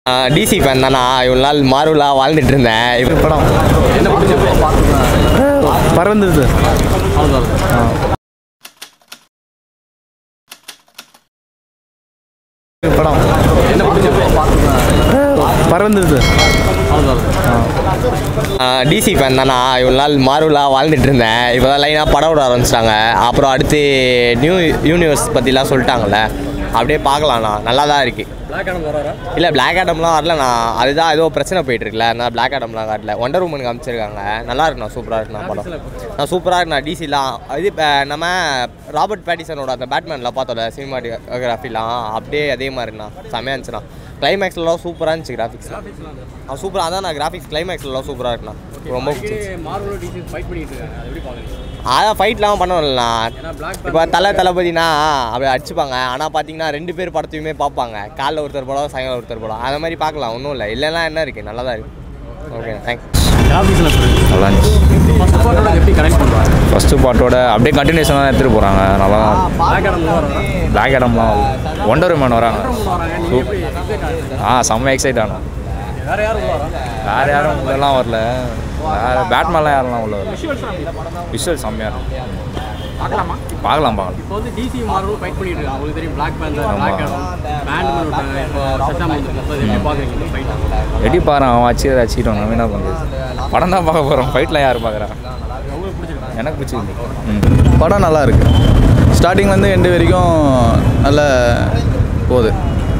DC fan தானா இவ்வளோ நாள் மார்வலாக வாழ்ந்துட்டு இருந்தேன் இப்போ படம் பறந்துருது படம் பறந்துருது டிசி ஃபேன் தானா இவ்வளோ நாள் மார்வலாக வாழ்ந்துட்டு இருந்தேன் இப்போ தான் லைனாக படம் விட ஆரம்பிச்சிட்டாங்க அப்புறம் அடுத்து நியூ யூனிவர்ஸ் பற்றிலாம் சொல்லிட்டாங்கல்ல அப்படியே பார்க்கலாம்ண்ணா நல்லா தான் இருக்கு இல்லை பிளாக் ஆடம்லாம் வரலண்ணா அதுதான் ஏதோ பிரச்சனை போயிட்டு இருக்குல்ல அதனால் பிளாக் ஆடம்லாம் காட்டல ஒண்டர் உமன் காமிச்சிருக்காங்க நல்லா இருக்குண்ணா சூப்பராக இருக்குண்ணா படம் நான் சூப்பராக இருக்குண்ணா டிசிலாம் இது இப்போ நம்ம ராபர்ட் பேட்டிசனோட அந்த பேட்மேனில் பார்த்தோம்ல சினிமாட்டோகிராஃபிலாம் அப்படியே அதே மாதிரிண்ணா செம்மையாக இருந்துச்சுண்ணா கிளைமேக்ஸ்லாம் சூப்பராக இருந்துச்சு கிராஃபிக்ஸ் ஆ சூப்பராக அதான் நான் கிராஃபிக்ஸ் கிளைமேக்ஸ்லாம் சூப்பராக இருக்குண்ணா ரொம்ப பிடிச்சிருச்சு மார்வலோ டிசி ஃபைட் பண்ணிட்டு இருக்காங்க அது எப்படி பாக்குறீங்க அதான் ஃபைட்லாம் பண்ணணும்லண்ணா ஏன்னா பிளாக் இப்போ தலை தளபதினா அப்படி அடிச்சுப்பாங்க ஆனால் பார்த்தீங்கன்னா ரெண்டு பேர் படத்தையுமே பார்ப்பாங்க காலைல ஒருத்தர் படம் சாயங்காலம் ஒருத்தர் படம் அந்த மாதிரி பார்க்கலாம் ஒன்றும் இல்லை இல்லைன்னா என்ன இருக்குது நல்லா தான் இருக்குது ஓகே தேங்க்ஸ் கிராஃபிக்ஸில் சொல்லுங்க நல்லா இருந்துச்சு ஃபர்ஸ்ட் பார்ட்டோட எப்படி கனெக்ட் பண்ணுவாங்க ஃபஸ்ட்டு பாட்டோட அப்படியே கண்டினியூஷனாக தான் எடுத்துகிட்டு போகிறாங்க நல்லா தான் பிளாக் ஆடம் வராங்க பிளாக் இடம்லாம் ஒண்டர் உமன் வராங்க வராங்க நீங்க எப்படி எக்ஸைட் ஆகுது ஆ செம்ம எக்ஸைட் ஆனோம் வேற யாரும் உள்ள வராங்க வேறு யாரும் உள்ளெல்லாம் வரல வேறு பேட்மேன்லாம் யாரெல்லாம் உள்ள வரல விஷுவல் செம்மையாக இருக்கும் பார்க்கலாமா பார்க்கலாம் பார்க்கலாம் இப்போ வந்து டிசி மார்வல் ஃபைட் பண்ணிட்டு இருக்காங்க உங்களுக்கு தெரியும் பிளாக் பேந்தர் பிளாக் ஆடம் பேண்ட் விட்டாங்க இப்போ சஷாம் வந்து எப்படி பார்க்குறீங்க இந்த ஃபைட் எடி பாரு அவன் வச்சு அதை வச்சுக்கிட்டோம் நம்ம என்ன பண்ணுறது படம் தான் பார்க்க போகிறோம் ஃபைட்டில் யார் பார்க்குறா உங்களுக்கு பிடிச்சிருக்காங்க எனக்கு பிடிச்சிருக்கு ம் படம் நல்லா இருக்கு ஸ்டார்டிங்லேருந்து எண்டு வரைக்கும் நல்ல போகுது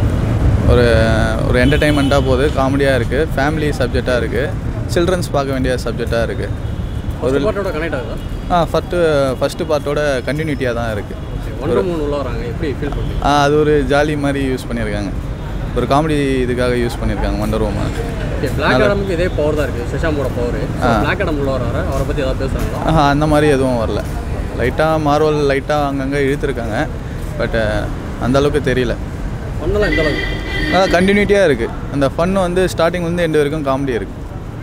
ஒரு ஒரு என்டர்டெயின்மெண்ட்டாக போகுது காமெடியாக இருக்குது ஃபேமிலி சப்ஜெக்டாக இருக்குது சில்ட்ரன்ஸ் பார்க்க வேண்டிய சப்ஜெக்டாக இருக்குது ஒரு ஃபர்ஸ்ட் பார்ட்டோட கனெக்ட் ஆகுதா ஆ ஃபஸ்ட்டு ஃபஸ்ட்டு பார்ட்டோட கண்டினியூட்டியாக தான் இருக்குது ஒன்று மூணு உள்ள வராங்க எப்படி ஃபீல் பண்ணுறீங்க அது ஒரு ஜாலி மாதிரி யூஸ் பண்ணியிருக்காங்க ஒரு காமெடி இதுக்காக யூஸ் பண்ணியிருக்காங்க வண்டர் உமன் பிளாக் ஆடமுக்கு இதே பவர் தான் இருக்குது சஷாமோட பவர் பிளாக் ஆடம் உள்ள வராரு அவரை பற்றி ஏதாவது பேசுகிறாங்களா ஆஹா அந்த மாதிரி எதுவும் வரல லைட்டாக மார்வல் லைட்டாக அங்கங்கே இழுத்துருக்காங்க பட் அந்த அளவுக்கு தெரியல ஒன்றெல்லாம் எந்த அளவுக்கு அதான் கண்டினியூட்டியாக இருக்குது அந்த ஃபன் வந்து ஸ்டார்டிங் வந்து எண்டு வரைக்கும் காமெடி இருக்குது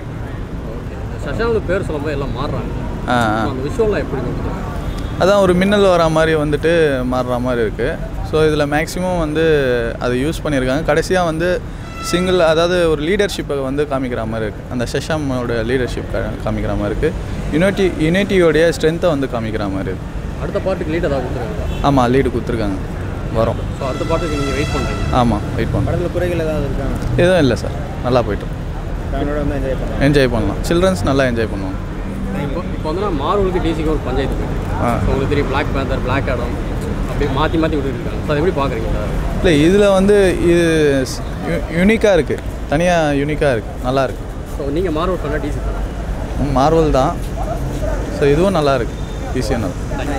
ஓகே சஷாமோட பேர் சொல்லும்போது எல்லாம் மாறுறாங்க ஆ ஆ. அந்த விஷுவல்லாம் எப்படி கொடுத்துருக்காங்க அதான் ஒரு மின்னல் வர மாதிரி வந்துட்டு மாறுற மாதிரி இருக்குது ஸோ இதில் மேக்ஸிமம் வந்து அதை யூஸ் பண்ணியிருக்காங்க கடைசியாக வந்து சிங்கிள் அதாவது ஒரு லீடர்ஷிப்பை வந்து காமிக்கிற மாதிரி இருக்குது அந்த செஷாமோட லீடர்ஷிப் காமிக்கிற மாதிரி இருக்குது யுனைட்டி யுனைட்டியோடைய ஸ்ட்ரென்த்தை வந்து காமிக்கிற மாதிரி இருக்குது அடுத்த பாட்டுக்கு லீட் ஏதாவது கொடுத்துருக்காங்களா ஆமாம் லீடு கொடுத்துருக்காங்க வரும் ஸோ அடுத்த பாட்டுக்கு நீங்கள் வெயிட் பண்ணுறீங்க ஆமாம் வெயிட் பண்ணுறோம் படத்தில் குறைகள் ஏதாவது இருக்காங்க எதுவும் இல்லை சார் நல்லா போயிட்டோம் ஃபேமிலியோட வந்து என்ஜாய் பண்ணுறேன் என்ஜாய் பண்ணலாம் சில்ட்ரன்ஸ் நல்லா என்ஜாய் பண்ணுவாங்க இப்போ இப்போ வந்து நான் மார்வலுக்கு டிசிக்கு ஒரு பஞ்சாயத்து போயிட்டு ஆ. ஸோ உங்களுக்கு தெரியும் பிளாக் பேந்தர் பிளாக் ஆடம் அப்படியே மாற்றி மாற்றி விட்டுட்டு இருக்காங்க ஸோ அதை எப்படி பார்க்குறீங்க சார் இல்லை இதில் வந்து இது யூனிக்காக இருக்குது தனியாக யூனிக்காக இருக்குது நல்லா இருக்கு ஸோ நீங்கள் மார்வல் பண்ணால் டிசி பண்ணலாம் மார்வல் தான் ஸோ இதுவும் நல்லா இருக்குது ஈஸியாக நல்லா